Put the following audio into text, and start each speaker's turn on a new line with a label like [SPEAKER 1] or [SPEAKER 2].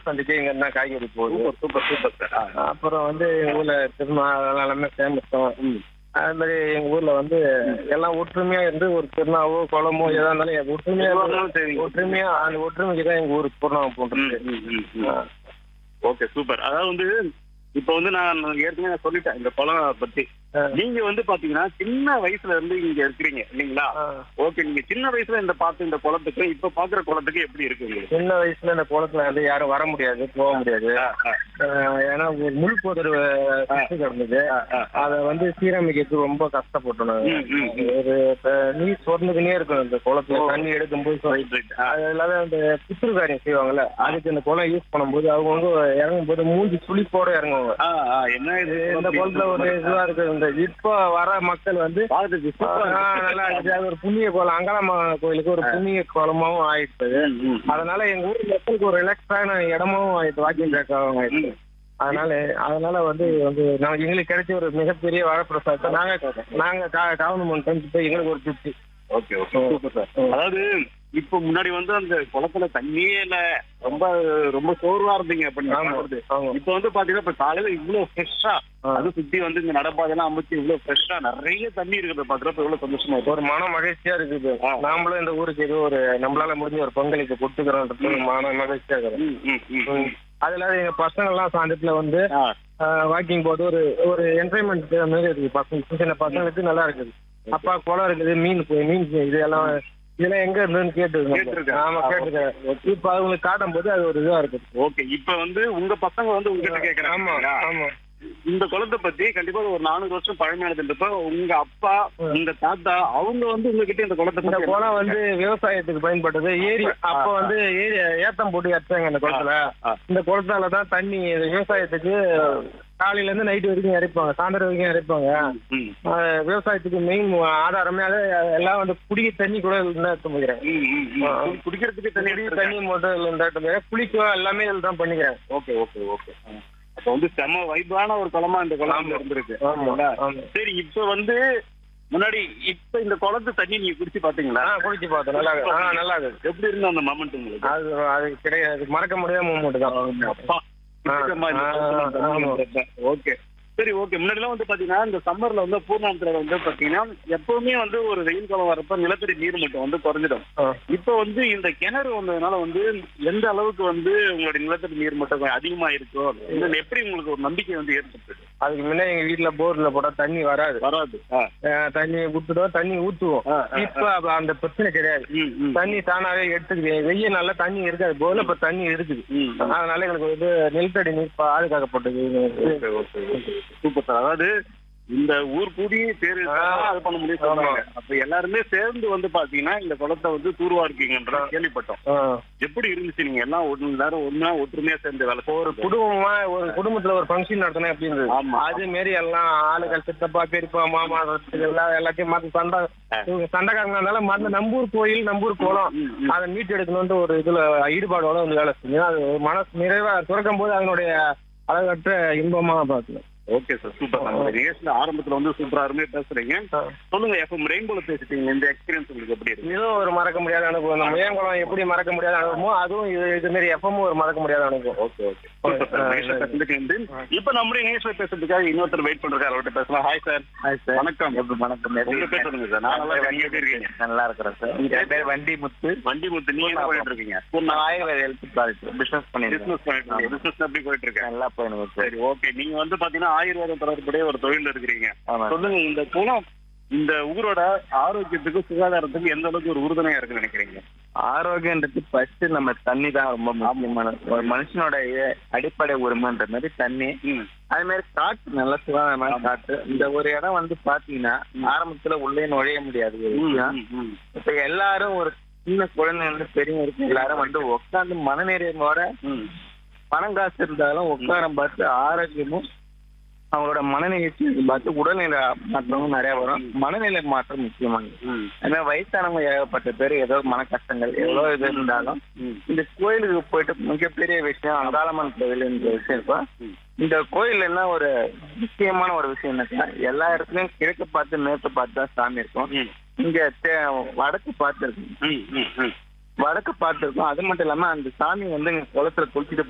[SPEAKER 1] சந்தைக்கு இங்க இருந்தா காய்கறி போகுது
[SPEAKER 2] சூப்பர் சூப்பர் சூப்பர் சார் ஆ.
[SPEAKER 1] அப்புறம் வந்து எங்க ஊர்ல திருநாள் அதெல்லாம் எல்லாமே ஃபேமஸ்
[SPEAKER 2] ம்.
[SPEAKER 1] அது மாதிரி எங்க ஊர்ல வந்து எல்லாம் ஒற்றுமையா இருந்து ஒரு திருநாவோ குளமோ எதா இருந்தாலும் எங்க ஒற்றுமையா
[SPEAKER 2] எதுவா
[SPEAKER 1] இருந்து-
[SPEAKER 2] இருந்தாலும் சரி.
[SPEAKER 1] ஒற்றுமையா அந்த ஒற்றுமைக்கு தான் எங்க ஊருக்கு பூர்ணம்
[SPEAKER 2] ம்,
[SPEAKER 1] போன்றது
[SPEAKER 2] ம், ம், ம். ஓகே சூப்பர் அதாவது வந்து இப்போ வந்து நான் ஏற்கனவே நான் சொல்லிட்டேன் இந்த குளம் பத்தி
[SPEAKER 1] ஆ.
[SPEAKER 2] நீங்க வந்து பாத்தீங்கன்னா சின்ன வயசுல இருந்து இங்க இருக்கிறீங்க இல்லைங்களா ஓகே நீங்க சின்ன வயசுல இந்த பார்த்த இந்த குளத்துக்கு இப்ப பாக்குற குளத்துக்கு எப்படி இருக்கு உங்களுக்கு
[SPEAKER 1] சின்ன வயசுல இந்த குளத்துல வந்து யாரும் வர முடியாது போக முடியாது
[SPEAKER 2] ஆ, ஆ,
[SPEAKER 1] ஆஹ் ஏன்னா ஒரு முள் போதர் சுத்தி கிடந்தது
[SPEAKER 2] ஆ, ஆ.
[SPEAKER 1] அதை வந்து சீரமைக்கிறதுக்கு ரொம்ப கஷ்டப்பட்டோம் நாங்க.
[SPEAKER 2] ம், ம், ம்.
[SPEAKER 1] ஒரு இப்ப நீர் சொர்ந்துக்கினே இருக்கும் இந்த குளத்துல
[SPEAKER 2] ஓ.
[SPEAKER 1] தண்ணி எடுக்கும்போது சொ-
[SPEAKER 2] Right, right. ஆ.
[SPEAKER 1] அது இல்லாத அந்த புத்துரு காரியம் செய்வாங்கல்ல அதுக்கு இந்த குளம் யூஸ் பண்ணும்போது அவங்க இறங்கும் போது மூஞ்சி சுளிப்போட இறங்குவாங்க
[SPEAKER 2] ஆ, ஆ, என்ன இது
[SPEAKER 1] இந்த குளத்துல ஒரு இதுவா இருக்கு இந்த இப்போ வர மக்கள் வந்து
[SPEAKER 2] பார்த்துட்டு சூப்பரா
[SPEAKER 1] ஆ,
[SPEAKER 2] இருக்கு.
[SPEAKER 1] நல்லா இருக்குது அது ஒரு புண்ணிய கோலம் அங்காளம்மா கோயிலுக்கு ஒரு புண்ணிய கோலமாவும் ஆயிடுச்சு
[SPEAKER 2] ம், ம்.
[SPEAKER 1] அதனால எங்க ஊர் மக்களுக்கு ஒரு ரிலாக்ஸான இடமும் ஆயிடுச்சு வாக்கிங் ட்ராக்காகவும் ஆயிடுச்சு
[SPEAKER 2] ம்.
[SPEAKER 1] அதனால அதனால வந்து வந்து நான் எங்களுக்கு கிடைச்ச ஒரு மிகப்பெரிய வரப்பிரசாதத்தை நாங்க நாங்க கவர்மெண்ட் போய் எங்களுக்கு ஒரு திருப்தி
[SPEAKER 2] ஓகே ஓகே சூப்பர் சார் அதாவது இப்போ முன்னாடி வந்து அந்த குளத்துல தண்ணியே இல்ல ரொம்ப ரொம்ப சோர்வா இருந்தீங்க அப்ப நீங்க
[SPEAKER 1] ஆமா,
[SPEAKER 2] பார்க்கறது.
[SPEAKER 1] ஆமா.
[SPEAKER 2] இப்போ வந்து பாத்தீங்கன்னா இப்ப காலையில இவ்வளவு ஃப்ரெஷ்ஷா
[SPEAKER 1] ஆ.
[SPEAKER 2] அது சுத்தி வந்து இந்த நடப்பாதெல்லாம் அமைச்சு இவ்வளவு ஃப்ரெஷ்ஷா நிறைய தண்ணி இருக்கிறத பாக்குறப்ப எவ்வளவு சந்தோஷமா இருக்கும்
[SPEAKER 1] ஒரு மன மகிழ்ச்சியா இருக்குது
[SPEAKER 2] ஆ.
[SPEAKER 1] நாமளும் இந்த ஊருக்கு ஏதோ ஒரு நம்மளால முடிஞ்ச ஒரு பங்களிப்பு கொடுத்துக்கிறோன்றது ஒரு மன மகிழ்ச்சியா இருக்குது
[SPEAKER 2] ம், ம், ம், ம்.
[SPEAKER 1] அது இல்லாத எங்க பசங்க எல்லாம் சாயந்தரத்துல வந்து
[SPEAKER 2] ஆ,
[SPEAKER 1] வாக்கிங் போது ஒரு ஒரு என்டர்டைன்மெண்ட் மாதிரி இருக்குது பசங்க சின்ன சின்ன பசங்களுக்கு நல்லா இருக்குது அப்பா குளம் இருக்குது மீன் போய் மீன் இது எல்லாம் இதெல்லாம் எங்க இருந்ததுன்னு கேட்டு
[SPEAKER 2] கேட்டிருக்கேன்.
[SPEAKER 1] ஆமா கேட்டுருக்கேன் இப்ப அவங்களுக்கு காட்டும் போது அது ஒரு இதுவா இருக்குது
[SPEAKER 2] ஓகே இப்ப வந்து உங்க பசங்க வந்து உங்ககிட்ட
[SPEAKER 1] ஆமா
[SPEAKER 2] கேக்குறாங்க
[SPEAKER 1] ஆமா
[SPEAKER 2] இந்த குளத்தை பத்தி கண்டிப்பா ஒரு நானூறு வருஷம் பழமையானதுன்றப்ப உங்க அப்பா
[SPEAKER 1] ம்.
[SPEAKER 2] உங்க தாத்தா அவங்க வந்து உங்ககிட்ட இந்த குளத்தை
[SPEAKER 1] இந்த
[SPEAKER 2] பத்தி
[SPEAKER 1] குளம் வந்து விவசாயத்துக்கு பயன்பட்டது ஏரி அப்ப வந்து ஏரி ஏத்தம் போட்டு இறச்சாங்க இந்த குளத்துல
[SPEAKER 2] ஆ.
[SPEAKER 1] இந்த குளத்தால தான் தண்ணி விவசாயத்துக்கு காலையில இருந்து நைட் வரைக்கும் இறைப்பாங்க சாயந்தரம் வரைக்கும் இறைப்பாங்க
[SPEAKER 2] ம்,
[SPEAKER 1] ஆஹ் விவசாயத்துக்கு மெயின் ஆதாரமே அது எல்லாம் வந்து குடிக்க தண்ணி கூட இருந்தா எடுத்து போகிறேன்
[SPEAKER 2] ம், ம், ம். குடிக்கிறதுக்கு தண்ணி
[SPEAKER 1] குடி
[SPEAKER 2] எடுத்துருக்காங்க.
[SPEAKER 1] தண்ணி மட்டும் இருந்தா எடுத்து போகிறேன் குளிக்க எல்லாமே இதில் தான் பண்ணிக்கிறேன்
[SPEAKER 2] ஓகே ஓகே ஓகே அப்ப வந்து செம வைபான ஒரு குளமா இந்த குளம் இருந்திருக்கு
[SPEAKER 1] ஆமா ஆமா
[SPEAKER 2] சரி இப்ப வந்து முன்னாடி இப்ப இந்த குளத்து தண்ணி நீங்க குடிச்சு பாத்தீங்களா
[SPEAKER 1] ஆ குடிச்சு பார்த்தோம் நல்லா இருக்கு. ஆ நல்லா இருக்குது
[SPEAKER 2] எப்படி இருந்த அந்த மொமெண்ட் உங்களுக்கு
[SPEAKER 1] அது அது கிடையாது மறக்க முடியாத மூமெண்ட் தான்
[SPEAKER 2] அப்பா
[SPEAKER 1] ஆ,
[SPEAKER 2] நிச்சயமா இந்த
[SPEAKER 1] ஆ,
[SPEAKER 2] குளத்துல தண்ணி
[SPEAKER 1] ஆமா.
[SPEAKER 2] இருந்தது. ஓகே சரி ஓகே முன்னாடிலாம் வந்து பாத்தீங்கன்னா இந்த சம்மர்ல வந்து பூர்ணாந்திர வந்து பாத்தீங்கன்னா எப்பவுமே வந்து ஒரு வெயில் காலம் வரப்ப நிலத்தடி நீர் மட்டம் வந்து குறைஞ்சிடும்
[SPEAKER 1] ஆ.
[SPEAKER 2] இப்போ வந்து இந்த கிணறு வந்ததுனால வந்து எந்த அளவுக்கு வந்து உங்களுடைய நிலத்தடி நீர் மட்டம் அதிகமா இருக்கோ இது எப்படி உங்களுக்கு ஒரு நம்பிக்கை வந்து ஏற்பட்டது
[SPEAKER 1] அதுக்கு முன்ன எங்க வீட்ல போர்ல போட்டா தண்ணி வராது
[SPEAKER 2] வராது ஆ.
[SPEAKER 1] அஹ் தண்ணி விட்டுடுவோம் தண்ணி ஊத்துவோம்
[SPEAKER 2] ஆ, ஆ,
[SPEAKER 1] இப்ப அப்ப அந்த பிரச்சனை கிடையாது
[SPEAKER 2] ம், ம்.
[SPEAKER 1] தண்ணி தானாவே எடுத்துக்குது வெயில் நல்லா தண்ணி இருக்காது போல இப்ப தண்ணி இருக்குது
[SPEAKER 2] ம்.
[SPEAKER 1] அதனால எங்களுக்கு வந்து நிலத்தடி நீர் பாதுகாக்கப்பட்டது
[SPEAKER 2] okay, okay, okay. Super sir அதாவது இந்த ஊர் கூடி பேர் இருந்தாதான் அது பண்ண முடியும் சொல்றாங்க அப்ப எல்லாருமே சேர்ந்து வந்து பாத்தீங்கன்னா இந்த குளத்தை வந்து தூர்வார்க்கீங்கன்ற கேள்விப்பட்டோம்
[SPEAKER 1] ஆ.
[SPEAKER 2] எப்படி இருந்துச்சு நீங்க எல்லாம் ஒரு நேரம் ஒண்ணா ஒற்றுமையா சேர்ந்து வேலை
[SPEAKER 1] ஒரு
[SPEAKER 2] ஒரு
[SPEAKER 1] குடும்பமா ஒரு குடும்பத்துல ஒரு ஃபங்க்ஷன் நடத்தினா எப்படி இருந்தது
[SPEAKER 2] ஆமா.
[SPEAKER 1] அது மாரி எல்லாம் ஆளுகள் சித்தப்பா பெரியப்பா மாமா எல்லாம் எல்லாத்தையும் மாத்தி சண்டை இவங்க சண்டைக்காரங்க இருந்தாலும் மறந்து நம்பூர் கோயில் நம்பூர் குளம்
[SPEAKER 2] ம், ம்.
[SPEAKER 1] அதை மீட்டு எடுக்கணும்னு ஒரு இதுல ஈடுபாடோட வந்து வேலை செஞ்சு அது மனசு நிறைவா துறக்கும் போது அதனுடைய அழகற்ற இன்பமா பார்க்கணும்
[SPEAKER 2] ஓகே சார் சூப்பர் சார் இந்த நிகழ்ச்சியில ஆரம்பத்துல வந்து சூப்பரா அருமையா பேசுறீங்க சொல்லுங்க எஃப்எம் ரெயின்போல பேசிட்டீங்க இந்த எக்ஸ்பீரியன்ஸ் உங்களுக்கு எப்படி இருக்கு
[SPEAKER 1] இதுவும் ஒரு மறக்க முடியாத அனுபவம் நம்ம ஏங்குளம் எப்படி மறக்க முடியாத அனுபவமோ அதுவும் இது இது மாரி எப்பவும் ஒரு மறக்க முடியாத அனுபவம்
[SPEAKER 2] ஓகே ஓகே இப்ப நம்முடைய நிகழ்ச்சியில பேசுறதுக்காக இன்னொருத்தர் வெயிட் பண்றாரு அவர்கிட்ட பேசலாம் ஹாய் சார்
[SPEAKER 3] ஹாய் சார்
[SPEAKER 2] வணக்கம்
[SPEAKER 3] வணக்கம்
[SPEAKER 2] உங்க பேர் சொல்லுங்க சார் நான் நல்லா இருக்கேன். நீங்க எப்படி இருக்கீங்க
[SPEAKER 3] நல்லா இருக்கிறேன் சார் என் பேர் வண்டி முத்து
[SPEAKER 2] வண்டி முத்து நீங்க என்ன பண்ணிட்டு இருக்கீங்க
[SPEAKER 3] நான் ஆயுர்வேத ஹெல்த் ப்ராடக்ட் பிசினஸ் பண்ணிருக்கேன்
[SPEAKER 2] பிசினஸ் பண்ணிட்டு இருக்கீங்க பிசினஸ் எப்படி போயிட்டு இருக்கேன்
[SPEAKER 3] நல்லா போயிடுங்க சார்
[SPEAKER 2] சரி ஓகே நீங்க வந்து பாத்தீங்கன்னா ஆயுர்வேதம் தொடர்புடைய ஒரு தொழில் இருக்கிறீங்க
[SPEAKER 3] ஆமா
[SPEAKER 2] சொல்லுங்க இந்த குளம் இந்த ஊரோட ஆரோக்கியத்துக்கு சுகாதாரத்துக்கு எந்த அளவுக்கு ஒரு உறுதுணையா இருக்குன்னு நினைக்கிறீங்க
[SPEAKER 3] ஆரோக்கியன்றது ஃபர்ஸ்ட் நம்ம தண்ணி தான் ரொம்ப முக்கியமான ஒரு மனுஷனோட இ- அடிப்படை உரிமைன்ற மாதிரி தண்ணி
[SPEAKER 2] ம்
[SPEAKER 3] அதே மாதிரி காற்று நல்ல சுகாதாரமான காற்று இந்த ஒரு இடம் வந்து பாத்தீங்கன்னா ஆரம்பத்துல உள்ளே நுழைய முடியாது ஒரு விஷயம்.
[SPEAKER 2] ம், ம்.
[SPEAKER 3] இப்ப எல்லாரும் ஒரு சின்ன குழந்தை இருந்து பெரியவங்க இருக்கு எல்லாரும் வந்து உட்காந்து மனநிறைவோட
[SPEAKER 2] ம்
[SPEAKER 3] பணம் காசு இருந்தாலும் உட்காரம் பார்த்து ஆரோக்கியமும் அவங்களோட மனநிகழ்ச்சி பார்த்து உடல்நிலை மாற்றமும் நிறைய வரும் மனநிலை மாற்றம் முக்கியமானது
[SPEAKER 2] ம்
[SPEAKER 3] ஏன்னா வயசானவங்க ஏகப்பட்ட பேர் ஏதோ மன கஷ்டங்கள் எவ்வளோ இது இருந்தாலும்
[SPEAKER 2] ம்.
[SPEAKER 3] இந்த கோயிலுக்கு போயிட்டு மிகப்பெரிய விஷயம் அங்காளம்மன் கோயில் இந்த விஷயம் இருக்கும்
[SPEAKER 2] ம்.
[SPEAKER 3] இந்த கோயில் என்ன ஒரு முக்கியமான ஒரு விஷயம் என்னக்கா எல்லா இடத்துலயும் கிழக்கு பார்த்து மேற்கு பார்த்து தான் சாமி இருக்கும்
[SPEAKER 2] ம்.
[SPEAKER 3] இங்க தே- வடக்கு பார்த்து இருக்கும்
[SPEAKER 2] ம், ம், ம்.
[SPEAKER 3] வடக்கு பார்த்து இருக்கும் அது மட்டும் இல்லாம அந்த சாமி வந்து இங்க குளத்துல குளிச்சுட்டு